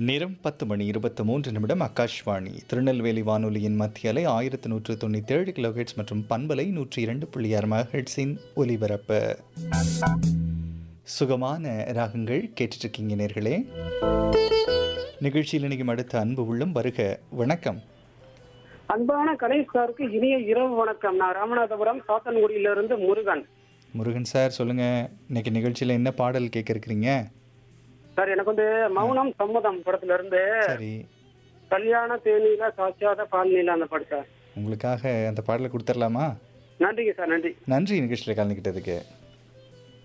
நேரம் பத்து மணி இருபத்தி மூன்று நிமிடம் ஆகாஷ்வாணி திருநெல்வேலி வானொலியின் மத்திய அலை ஆயிரத்து நூற்று தொண்ணூற்றி ஏழு கிலோஹெட்ஸ் மற்றும் பண்பலை நூற்றி இரண்டு புள்ளி ஆறு மெகாஹெட்ஸின் ஒலிபரப்பு சுகமான ராகங்கள் கேட்டுட்ருக்கீங்க நேர்களே நிகழ்ச்சியில் இணைக்கும் அடுத்த அன்பு உள்ளம் வருக வணக்கம் அன்பான கணேஷ் சாருக்கு இனிய இரவு வணக்கம் நான் ராமநாதபுரம் சாத்தன்குடியிலிருந்து முருகன் முருகன் சார் சொல்லுங்க இன்னைக்கு நிகழ்ச்சியில் என்ன பாடல் கேட்க இருக்கிறீங்க சார் எனக்கு வந்து மௌனம் சம்மதம் படத்துல இருந்து சரி கல்யாண தேனியில சாட்சியாத பால்நீல அந்த படம் சார் உங்களுக்காக அந்த பாடலை கொடுத்துடலாமா நன்றிங்க சார் நன்றி நன்றி நிகழ்ச்சியில் கலந்துக்கிட்டதுக்கு